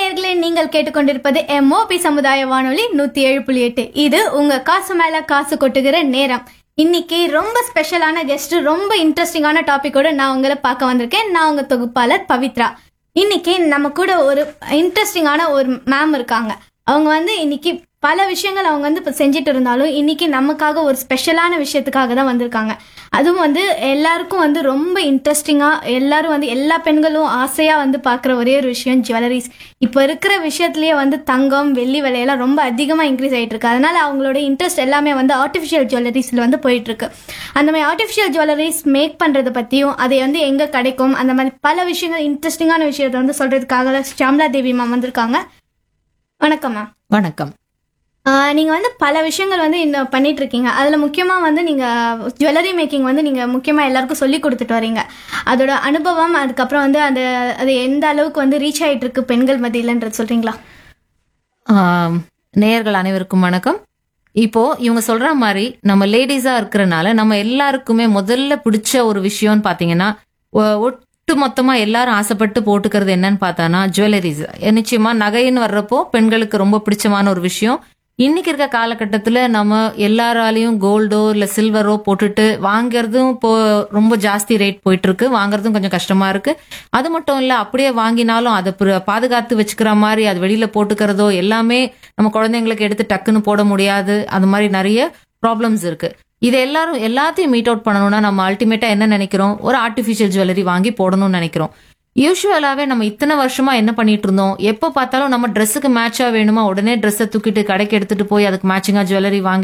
நேயர்களே நீங்கள் கேட்டுக்கொண்டிருப்பது எம்ஓபி சமுதாய வானொலி நூத்தி ஏழு புள்ளி எட்டு இது உங்க காசு மேல காசு கொட்டுகிற நேரம் இன்னைக்கு ரொம்ப ஸ்பெஷலான கெஸ்ட் ரொம்ப இன்ட்ரெஸ்டிங்கான டாபிக்கோட நான் உங்களை பார்க்க வந்திருக்கேன் நான் உங்க தொகுப்பாளர் பவித்ரா இன்னைக்கு நம்ம கூட ஒரு இன்ட்ரெஸ்டிங்கான ஒரு மேம் இருக்காங்க அவங்க வந்து இன்னைக்கு பல விஷயங்கள் அவங்க வந்து இப்போ செஞ்சுட்டு இருந்தாலும் இன்னைக்கு நமக்காக ஒரு ஸ்பெஷலான விஷயத்துக்காக தான் வந்திருக்காங்க அதுவும் வந்து எல்லாருக்கும் வந்து ரொம்ப இன்ட்ரெஸ்டிங்காக எல்லாரும் வந்து எல்லா பெண்களும் ஆசையாக வந்து பார்க்குற ஒரே ஒரு விஷயம் ஜுவல்லரிஸ் இப்போ இருக்கிற விஷயத்துலேயே வந்து தங்கம் வெள்ளி விலையெல்லாம் ரொம்ப அதிகமாக இன்க்ரீஸ் ஆகிட்டு இருக்கு அதனால அவங்களோட இன்ட்ரெஸ்ட் எல்லாமே வந்து ஆர்டிஃபிஷியல் ஜுவல்லரிஸில் வந்து போயிட்டு இருக்கு அந்த மாதிரி ஆர்டிஃபிஷியல் ஜுவல்லரிஸ் மேக் பண்ணுறதை பற்றியும் அதை வந்து எங்கே கிடைக்கும் அந்த மாதிரி பல விஷயங்கள் இன்ட்ரெஸ்டிங்கான விஷயத்தை வந்து சொல்கிறதுக்காக ஷாம்லா தேவி மேம் வந்திருக்காங்க வணக்கம் மேம் வணக்கம் ஆஹ் நீங்க வந்து பல விஷயங்கள் வந்து இந்த பண்ணிட்டு இருக்கீங்க அதுல முக்கியமா வந்து நீங்க ஜுவல்லரி மேக்கிங் வந்து நீங்க முக்கியமா எல்லாருக்கும் சொல்லி கொடுத்துட்டு வரீங்க அதோட அனுபவம் அதுக்கப்புறம் வந்து அந்த அது எந்த அளவுக்கு வந்து ரீச் ஆயிட்டு இருக்கு பெண்கள் மத்தியிலன்றது சொல்றீங்களா ஆம், நேயர்கள் அனைவருக்கும் வணக்கம் இப்போ இவங்க சொல்ற மாதிரி நம்ம லேடிஸா இருக்கிறனால நம்ம எல்லாருக்குமே முதல்ல பிடிச்ச ஒரு விஷயம்னு பாத்தீங்கன்னா ஒ- ஒட்டு மொத்தமா எல்லாரும் ஆசைப்பட்டு போட்டுக்கிறது என்னன்னு பார்த்தானா ஜுவல்லரிஸ் நிச்சயமா நகைன்னு வர்றப்போ பெண்களுக்கு ரொம்ப பிடிச்சமான ஒரு விஷயம் இன்னைக்கு இருக்க காலகட்டத்துல நம்ம எல்லாராலையும் கோல்டோ இல்ல சில்வரோ போட்டுட்டு வாங்குறதும் இப்போ ரொம்ப ஜாஸ்தி ரேட் போயிட்டு இருக்கு வாங்குறதும் கொஞ்சம் கஷ்டமா இருக்கு அது மட்டும் இல்ல அப்படியே வாங்கினாலும் அதை பிற- பாதுகாத்து வச்சுக்கிற மாதிரி அது வெளியில போட்டுக்கிறதோ எல்லாமே நம்ம குழந்தைங்களுக்கு எடுத்து டக்குன்னு போட முடியாது அது மாதிரி நிறைய ப்ராப்ளம்ஸ் இருக்கு இது எல்லாரும் எல்லாத்தையும் மீட் அவுட் பண்ணணும்னா நம்ம அல்டிமேட்டா என்ன நினைக்கிறோம் ஒரு ஆர்டிஃபிஷியல் ஜுவல்லரி வாங்கி போடணும்னு நினைக்கிறோம் யூஸ்வலாவே நம்ம இத்தனை வருஷமா என்ன பண்ணிட்டு இருந்தோம் எப்போ பார்த்தாலும் நம்ம ட்ரெஸ்ஸுக்கு மேட்சா வேணுமா உடனே ட்ரெஸ்ஸை தூக்கிட்டு கடைக்கு எடுத்துட்டு போய் அதுக்கு மேட்சிங்கா ஜுவல்லரி வாங்கி